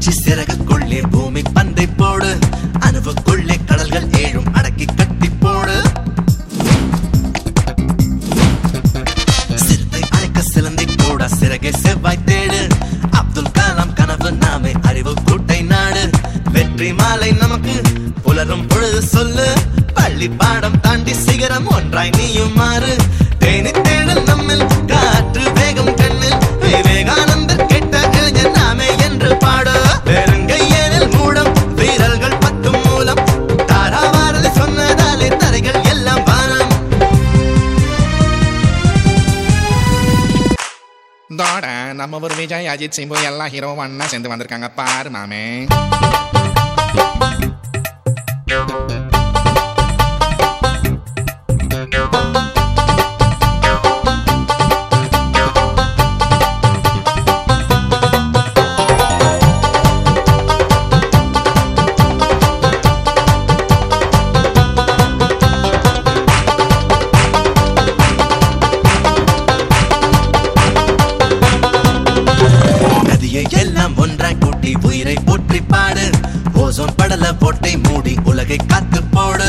உச்சி சிறகுக்குள்ளே பூமி பந்தை போடு அணுவுக்குள்ளே கடல்கள் ஏழும் அடக்கி கட்டி போடு சிறுத்தை அழைக்க சிலந்தை கூட சிறகை செவ்வாய் தேடு அப்துல் கலாம் கனவு நாமே அறிவு கூட்டை நாடு வெற்றி மாலை நமக்கு புலரும் பொழுது சொல்லு பள்ளி பாடம் தாண்டி சிகரம் ஒன்றாய் நீயும் மாறு தேனி தேடல் நம்மில் காற்று வேகம் கண்ணில் விவேகானந்தர் கேட்ட இளைஞர் நாமே என்று பாடு பெருங்கையேனில் மூடம் வீரர்கள் பத்தும் மூலம் தாராவாரதி சொன்னதாலே தரைகள் எல்லாம் வானம் தோட நம்ம ஒரு விஜய் அஜித் சிம்பு எல்லா ஹீரோ ஒண்ணா சேர்ந்து வந்திருக்காங்க பாரு மாமே நதியை எல்லாம் ஒன்றாய் கூட்டி உயிரை போற்றி பாடு ஓசோன் படல போட்டை மூடி உலகை காத்து போடு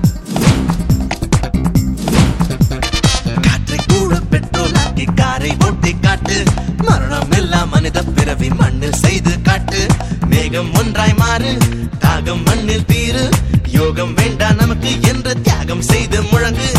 காற்றை கூட பெட்ரோல் ஆக்கி காரை ஓட்டி காட்டு மரணம் எல்லாம் மனித பிறவி மண்ணில் செய்து காட்டு மேகம் ஒன்றாய் மாறு தாகம் மண்ணில் தீரு யோகம் வேண்டாம் நமக்கு என்று தியாகம் செய்து முழங்கு